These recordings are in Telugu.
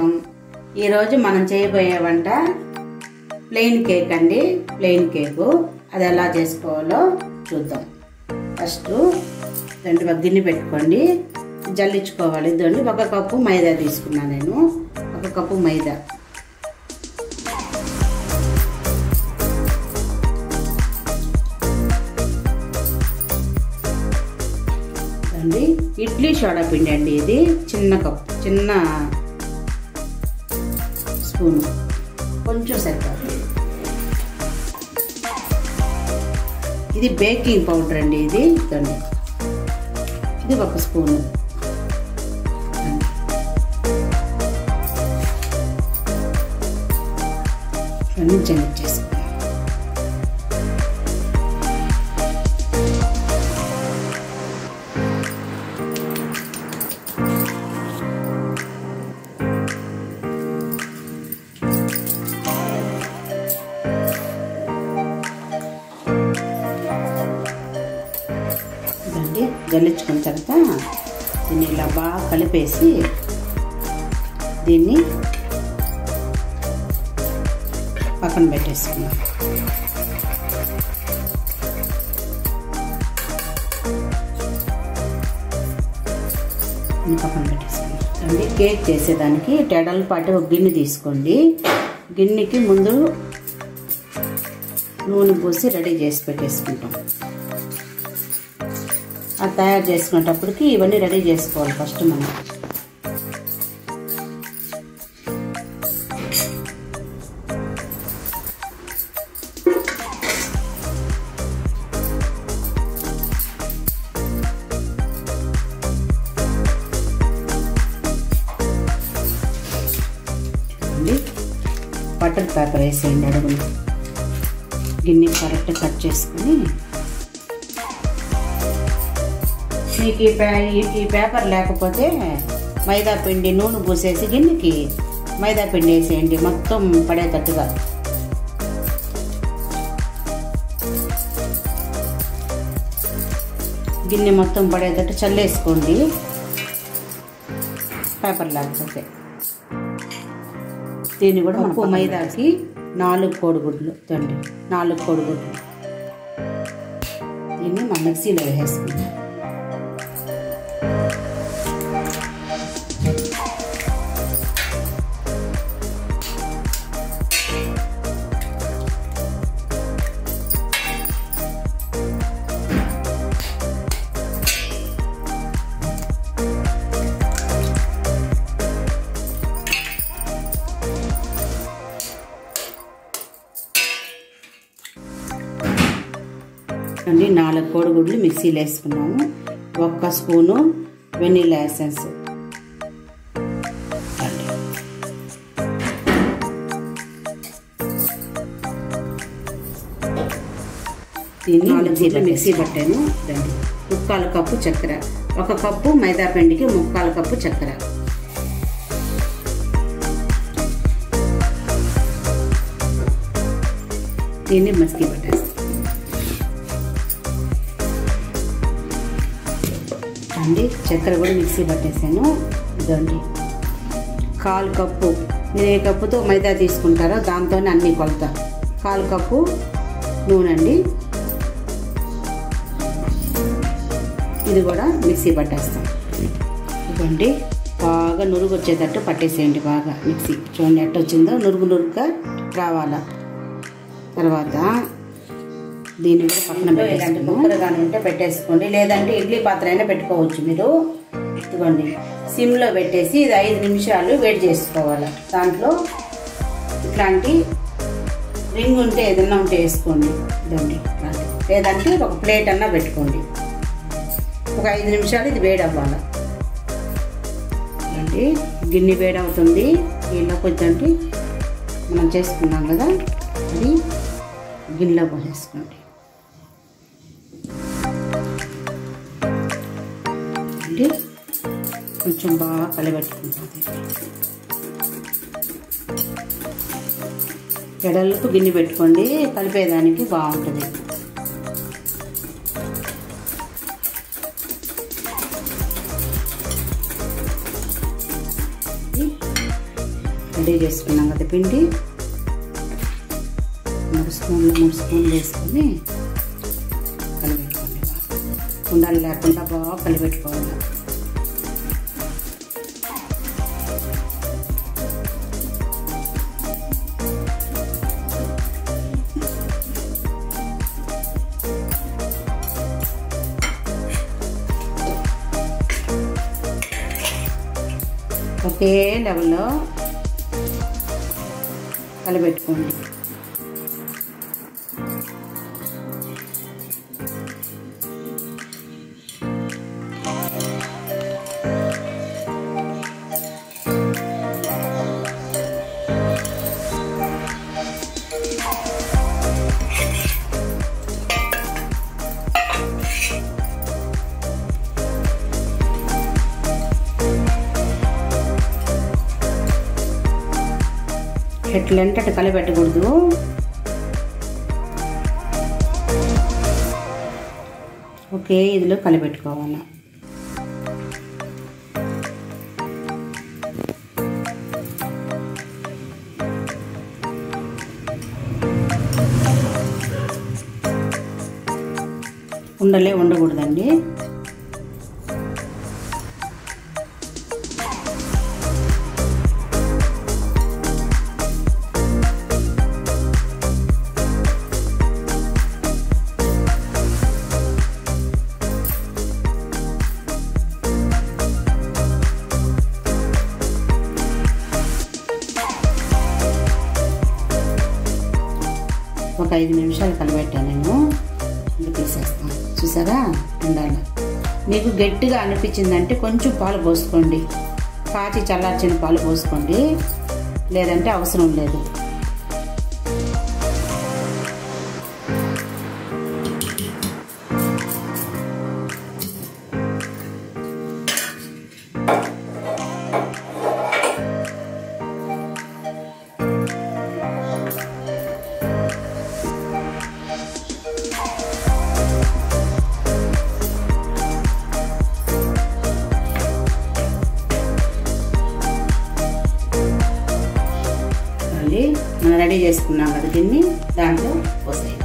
స్వాగతం ఈరోజు మనం చేయబోయే వంట ప్లెయిన్ కేక్ అండి ప్లెయిన్ కేకు అది ఎలా చేసుకోవాలో చూద్దాం ఫస్ట్ రెండు ఒక గిన్నె పెట్టుకోండి జల్లించుకోవాలి ఇదండి ఒక కప్పు మైదా తీసుకున్నా నేను ఒక కప్పు మైదా అండి ఇడ్లీ సోడా పిండి అండి ఇది చిన్న కప్ చిన్న స్పూన్ కొంచెం సరిపోతుంది ఇది బేకింగ్ పౌడర్ అండి ఇది ఇదండి ఇది ఒక స్పూను ఇవన్నీ జల్లిచ్చేసుకుందాం ఇదండి జల్లించుకున్న తర్వాత దీన్ని ఇలా బాగా కలిపేసి దీన్ని పక్కన పెట్టేసుకున్నాం దీన్ని పక్కన పెట్టేసుకున్నాం అండి కేక్ చేసేదానికి పాటు ఒక గిన్నె తీసుకోండి గిన్నెకి ముందు నూనె పోసి రెడీ చేసి పెట్టేసుకుంటాం అది తయారు చేసుకునేటప్పటికి ఇవన్నీ రెడీ చేసుకోవాలి ఫస్ట్ మనం బటర్ పేపర్ వేసేయండి అడుగులు గిన్నె కరెక్ట్ కట్ చేసుకుని మీకు ఈ పే ఈ పేపర్ లేకపోతే మైదా పిండి నూనె పూసేసి గిన్నెకి మైదా పిండి వేసేయండి మొత్తం పడేటట్టుగా గిన్నె మొత్తం పడేటట్టు చల్లేసుకోండి పేపర్ లేకపోతే దీన్ని కూడా ఉప్పు మైదాకి నాలుగు కోడిగుడ్లు తండి నాలుగు కోడిగుడ్లు దీన్ని మా మిక్సీలో వేసేసుకుందాం అండి నాలుగు కోడిగుడ్లు మిక్సీలో వేసుకున్నాము ఒక్క స్పూను వెనీలా ఎసెన్స్ దీన్ని నాలుగు మిక్సీ పట్టాను రండి ముక్కాలు కప్పు చక్కెర ఒక కప్పు మైదా పిండికి ముక్కాలు కప్పు చక్కెర దీన్ని మసికి పట్టేస్తాం అండి చక్కెర కూడా మిక్సీ పట్టేసాను ఇదండి కాలు కప్పు మీరు ఏ కప్పుతో మైదా తీసుకుంటారో దాంతోనే అన్ని కొలత కాలు కప్పు నూనె అండి ఇది కూడా మిక్సీ పట్టేస్తాం ఇదిగోండి బాగా నురుగు వచ్చేటట్టు పట్టేసేయండి బాగా మిక్సీ చూడండి ఎట్ట వచ్చిందో నురుగు నురుగ్గా రావాలా తర్వాత దీన్ని కూడా పక్కన పెట్టేసుకోండి కుక్కర్ కానీ ఉంటే పెట్టేసుకోండి లేదంటే ఇడ్లీ పాత్ర అయినా పెట్టుకోవచ్చు మీరు ఇదిగోండి సిమ్లో పెట్టేసి ఇది ఐదు నిమిషాలు వేడి చేసుకోవాలి దాంట్లో ఇట్లాంటి రింగ్ ఉంటే ఏదన్నా ఉంటే వేసుకోండి ఇదండి ఇట్లాంటి లేదంటే ఒక ప్లేట్ అన్నా పెట్టుకోండి ఒక ఐదు నిమిషాలు ఇది వేడి అవ్వాలి ఇదండి గిన్నె వేడి అవుతుంది దీనిలో కొంచెం మనం చేసుకున్నాం కదా అది గిన్నెలో పోసేసుకోండి అండి కొంచెం బాగా కలబెట్టుకుంటుంది ఎడలకు గిన్నె పెట్టుకోండి కలిపేదానికి బాగుంటుంది రెడీ చేసుకున్నాం కదా పిండి మూడు స్పూన్లు మూడు స్పూన్లు వేసుకొని కలిపెట్టుకోండి ఉండాలి లేకుండా బాగా కలిపెట్టుకోవాలి ఒకే లెవెల్లో కలబెట్టుకోండి ఎట్లంటే అటు కలిపెట్టకూడదు ఒకే ఇదిలో కలిపెట్టుకోవాలి ఉండలే ఉండకూడదండి ఒక ఐదు నిమిషాలు కలబెట్టాను నేను ఇంకా తీసేస్తాను చూసారా ఉండాలి మీకు గట్టిగా అనిపించిందంటే కొంచెం పాలు పోసుకోండి కాచి చల్లార్చిన పాలు పోసుకోండి లేదంటే అవసరం లేదు మళ్ళీ మనం రెడీ చేసుకున్నాం కదా దీన్ని దాంట్లో పోసేయండి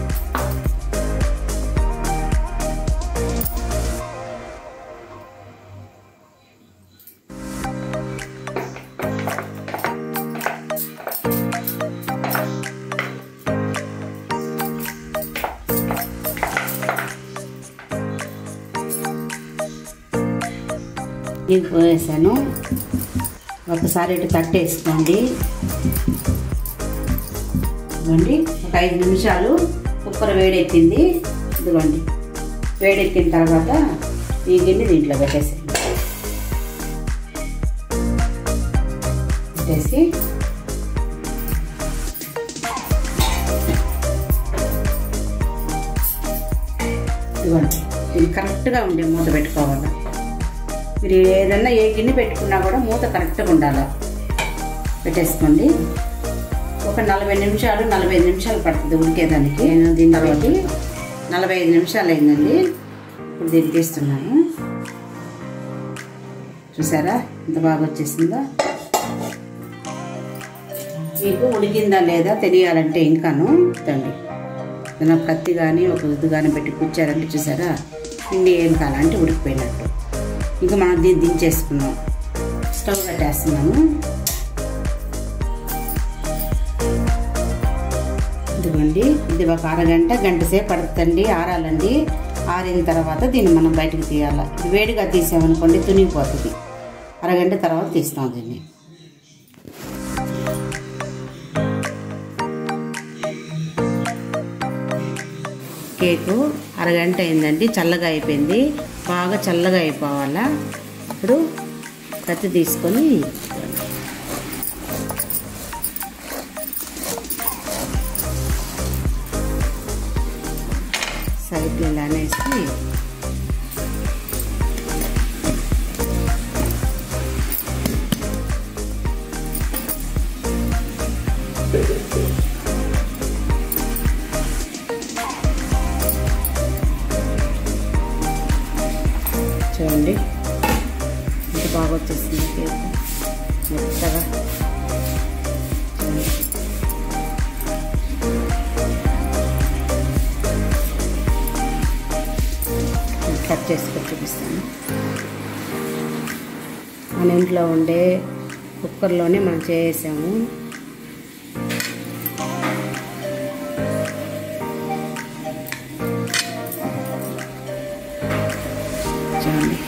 ఇది పోసేసాను ఒకసారి ఇటు తట్టేసుకోండి ఇదిగోండి ఒక ఐదు నిమిషాలు కుక్కర్ వేడెక్కింది ఇదిగోండి వేడెక్కిన తర్వాత ఈ గిన్నె దీంట్లో పెట్టేసేయండి పెట్టేసి ఇదిగోండి ఇది కరెక్ట్గా ఉండే మూత పెట్టుకోవాలి మీరు ఏదన్నా ఏ గిన్నె పెట్టుకున్నా కూడా మూత కరెక్ట్గా ఉండాలి పెట్టేసుకోండి ఒక నలభై నిమిషాలు నలభై ఐదు నిమిషాలు పడుతుంది ఉడికేదానికి నేను దీన్ని పెట్టి నలభై ఐదు నిమిషాలు అయిందండి ఇప్పుడు దీన్ని తీస్తున్నాను చూసారా ఎంత బాగా వచ్చేసిందో మీకు ఉడికిందా లేదా తెలియాలంటే ఇంకాను తండి ఏదైనా కత్తి కానీ ఒక ఇది కానీ పెట్టి కూర్చారంటే చూసారా పిండి ఏం కాలంటే ఉడికిపోయినట్టు ఇంకా మనం దీన్ని దించేసుకున్నాం స్టవ్ కట్టేస్తున్నాము ఇదిగోండి ఇది ఒక అరగంట గంట సేపు పడుతుందండి ఆరాలండి ఆరిన తర్వాత దీన్ని మనం బయటకు తీయాలి ఇది వేడిగా తీసామనుకోండి తునిగిపోతుంది అరగంట తర్వాత తీస్తాం దీన్ని కేకు అరగంట అయిందండి చల్లగా అయిపోయింది బాగా చల్లగా అయిపోవాలా ఇప్పుడు కత్తి తీసుకొని సైడ్లు ఇలా అనేసి చూడండి ఎంత బాగా వచ్చేసింది కేక్ మెత్తగా చేసుకొని చూపిస్తాను మన ఇంట్లో ఉండే కుక్కర్లోనే మనం చేసాము చూడండి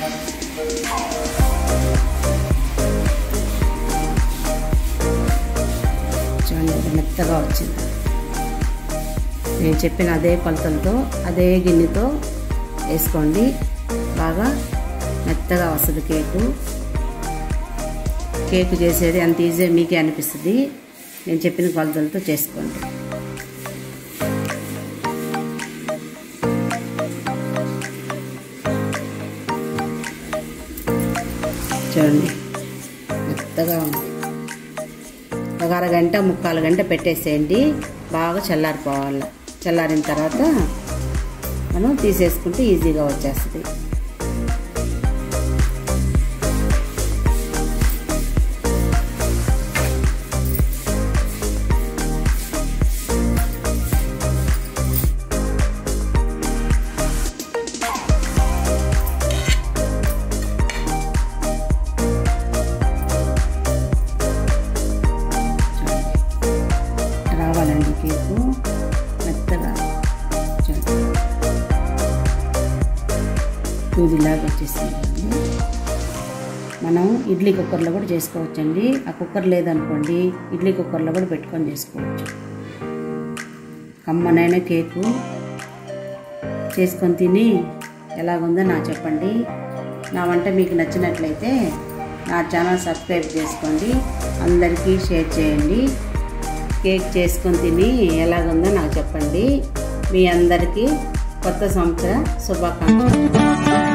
చూడండి ఇది మెత్తగా వచ్చింది నేను చెప్పిన అదే కొలతలతో అదే గిన్నెతో వేసుకోండి బాగా మెత్తగా వస్తుంది కేకు కేక్ చేసేది అంత ఈజీ మీకే అనిపిస్తుంది నేను చెప్పిన కొలతలతో చేసుకోండి చూడండి మెత్తగా ఉంది ఒక అరగంట ముక్కాలు గంట పెట్టేసేయండి బాగా చల్లారిపోవాలి చల్లారిన తర్వాత మనం తీసేసుకుంటే ఈజీగా వచ్చేస్తుంది రావాలండి కేకు మెత్తగా చూడండి. దూదిలాగా వచ్చేసింది మనం ఇడ్లీ కుక్కర్లో కూడా చేసుకోవచ్చండి ఆ కుక్కర్ లేదనుకోండి ఇడ్లీ కుక్కర్లో కూడా పెట్టుకొని చేసుకోవచ్చు కమ్మనైన కేకు చేసుకొని తిని ఎలాగుందో నాకు చెప్పండి నా వంట మీకు నచ్చినట్లయితే నా ఛానల్ సబ్స్క్రైబ్ చేసుకోండి అందరికీ షేర్ చేయండి కేక్ చేసుకొని తిని ఎలాగుందో నాకు చెప్పండి మీ అందరికీ కొత్త సంవత్సర శుభాకాంక్షలు